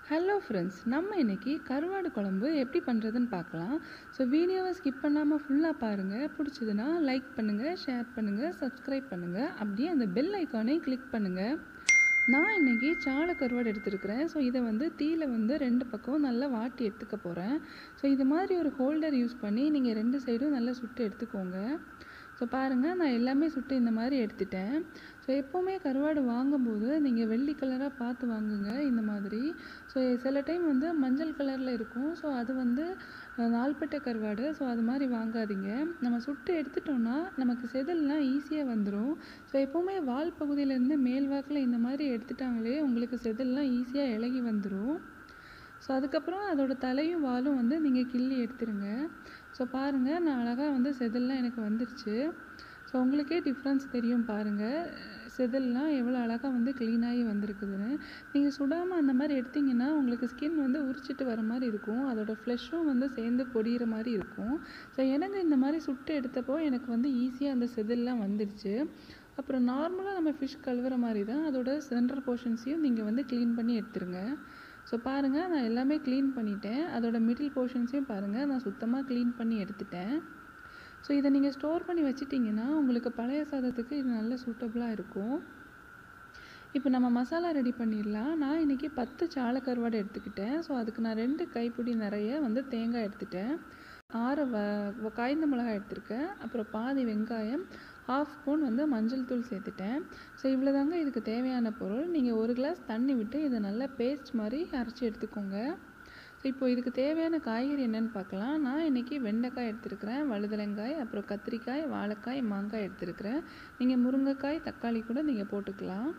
hello friends நம்ம இன்னைக்கு கருவாடு குழம்பு எப்படி பண்ணுறதுன்னு பார்க்கலாம் ஸோ வீடியோவை ஸ்கிப் பண்ணாமல் ஃபுல்லாக பாருங்கள் பிடிச்சதுன்னா லைக் பண்ணுங்கள் ஷேர் பண்ணுங்கள் சப்ஸ்கிரைப் பண்ணுங்கள் அப்படியே அந்த பெல் ஐக்கானை கிளிக் பண்ணுங்கள் நான் இன்னைக்கு சால கருவாடு எடுத்திருக்கிறேன் ஸோ இதை வந்து தீயில வந்து ரெண்டு பக்கம் நல்லா வாட்டி எடுத்துக்க போகிறேன் ஸோ இது மாதிரி ஒரு ஹோல்டர் யூஸ் பண்ணி நீங்கள் ரெண்டு சைடும் நல்லா சுட்டு எடுத்துக்கோங்க ஸோ பாருங்கள் நான் எல்லாமே சுட்டு இந்த மாதிரி எடுத்துட்டேன் ஸோ எப்போவுமே கருவாடு வாங்கும்போது நீங்கள் வெள்ளி கலராக பார்த்து வாங்குங்க இந்த மாதிரி ஸோ சில டைம் வந்து மஞ்சள் கலரில் இருக்கும் ஸோ அது வந்து அஹ், நாள்பட்ட கருவாடு ஸோ அது மாதிரி வாங்காதீங்க நம்ம சுட்டு எடுத்துட்டோம்னா நமக்கு செதில்லாம் ஈஸியாக வந்துடும் ஸோ எப்போவுமே வால் பகுதியிலேருந்து மேல் வாக்கில் இந்த மாதிரி எடுத்துட்டாங்களே உங்களுக்கு செதில்லாம் ஈஸியாக இலகி வந்துடும் ஸோ அதுக்கப்புறம் அதோட தலையும் வாலும் வந்து நீங்கள் கிள்ளி எடுத்துருங்க ஸோ பாருங்கள் நான் அழகாக வந்து செதில்லாம் எனக்கு வந்துருச்சு ஸோ உங்களுக்கே டிஃப்ரென்ஸ் தெரியும் பாருங்கள் செதில்லாம் எவ்வளோ அழகாக வந்து க்ளீனாகி வந்திருக்குதுன்னு நீங்கள் சுடாமல் அந்த மாதிரி எடுத்தீங்கன்னா உங்களுக்கு ஸ்கின் வந்து உரிச்சிட்டு வர மாதிரி இருக்கும் அதோட ஃப்ளெஷ்ஷும் வந்து சேர்ந்து பொடியிற மாதிரி இருக்கும் ஸோ எனக்கு இந்த மாதிரி சுட்டு எடுத்தப்போ எனக்கு வந்து ஈஸியாக அந்த செதில்லாம் வந்துருச்சு அப்புறம் நார்மலாக நம்ம ஃபிஷ் கழுவுற மாதிரி தான் அதோட சென்டர் போர்ஷன்ஸையும் நீங்கள் வந்து க்ளீன் பண்ணி எடுத்துருங்க ஸோ பாருங்கள் நான் எல்லாமே க்ளீன் பண்ணிட்டேன் அதோட மிடில் போர்ஷன்ஸையும் பாருங்கள் நான் சுத்தமாக க்ளீன் பண்ணி எடுத்துட்டேன் ஸோ இதை நீங்கள் ஸ்டோர் பண்ணி வச்சிட்டிங்கன்னா உங்களுக்கு பழைய சாதத்துக்கு இது நல்ல சூட்டபுளாக இருக்கும் இப்போ நம்ம மசாலா ரெடி பண்ணிடலாம் நான் இன்றைக்கி பத்து சால கருவாடு எடுத்துக்கிட்டேன் ஸோ அதுக்கு நான் ரெண்டு கைப்பிடி நிறைய வந்து தேங்காய் எடுத்துட்டேன் ஆறு வ வ- காய்ந்த மிளகாய் எடுத்திருக்கேன் அப்புறம் பாதி வெங்காயம் ஹாஃப் ஸ்பூன் வந்து மஞ்சள் தூள் சேர்த்துட்டேன் ஸோ இவ்வளோதாங்க இதுக்கு தேவையான பொருள் நீங்கள் ஒரு கிளாஸ் தண்ணி விட்டு இதை நல்லா பேஸ்ட் மாதிரி அரைச்சி எடுத்துக்கோங்க ஸோ இப்போ இதுக்கு தேவையான காய்கறி என்னன்னு பார்க்கலாம் நான் இன்றைக்கி வெண்டைக்காய் எடுத்திருக்கிறேன் வழுதலங்காய் அப்புறம் கத்திரிக்காய் வாழைக்காய் மாங்காய் எடுத்திருக்கிறேன் நீங்கள் முருங்கைக்காய் தக்காளி கூட நீங்கள் போட்டுக்கலாம்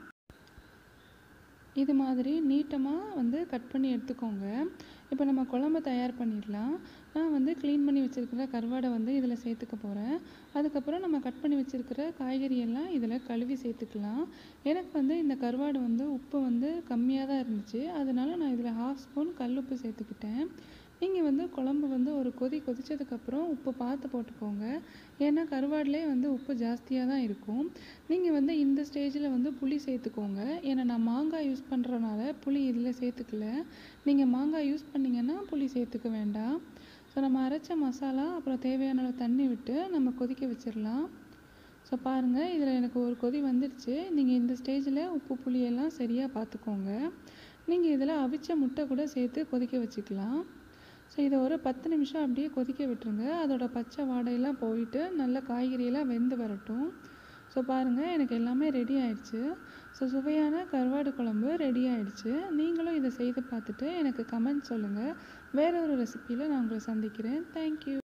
இது மாதிரி நீட்டமாக வந்து கட் பண்ணி எடுத்துக்கோங்க இப்போ நம்ம குழம்பு தயார் பண்ணிடலாம் நான் வந்து க்ளீன் பண்ணி வச்சுருக்கிற கருவாடை வந்து இதில் சேர்த்துக்க போகிறேன் அதுக்கப்புறம் நம்ம கட் பண்ணி வச்சுருக்கிற காய்கறி எல்லாம் இதில் கழுவி சேர்த்துக்கலாம் எனக்கு வந்து இந்த கருவாடு வந்து உப்பு வந்து கம்மியாக தான் இருந்துச்சு அதனால நான் இதில் ஹாஃப் ஸ்பூன் கல்லுப்பு சேர்த்துக்கிட்டேன் நீங்கள் வந்து குழம்பு வந்து ஒரு கொதி கொதிச்சதுக்கப்புறம் உப்பு பார்த்து போட்டுக்கோங்க ஏன்னா கருவாடுலேயே வந்து உப்பு ஜாஸ்தியாக தான் இருக்கும் நீங்கள் வந்து இந்த ஸ்டேஜில் வந்து புளி சேர்த்துக்கோங்க ஏன்னா நான் மாங்காய் யூஸ் பண்ணுறனால புளி இதில் சேர்த்துக்கல நீங்கள் மாங்காய் யூஸ் பண்ணீங்கன்னா புளி சேர்த்துக்க வேண்டாம் ஸோ நம்ம அரைச்ச மசாலா அப்புறம் தேவையான அளவு தண்ணி விட்டு நம்ம கொதிக்க வச்சிடலாம் ஸோ பாருங்கள் இதில் எனக்கு ஒரு கொதி வந்துடுச்சு நீங்கள் இந்த ஸ்டேஜில் உப்பு புளியெல்லாம் சரியாக பார்த்துக்கோங்க நீங்கள் இதில் அவிச்ச முட்டை கூட சேர்த்து கொதிக்க வச்சுக்கலாம் ஸோ இதை ஒரு பத்து நிமிஷம் அப்படியே கொதிக்க விட்டுருங்க அதோட பச்சை வாடையெல்லாம் போயிட்டு நல்ல காய்கறியெல்லாம் வெந்து வரட்டும் ஸோ பாருங்கள் எனக்கு எல்லாமே ரெடி ஆயிடுச்சு ஸோ சுவையான கருவாடு குழம்பு ரெடி ஆயிடுச்சு நீங்களும் இதை செய்து பார்த்துட்டு எனக்கு கமெண்ட் சொல்லுங்கள் வேற ஒரு ரெசிப்பியில் நான் உங்களை சந்திக்கிறேன் தேங்க்யூ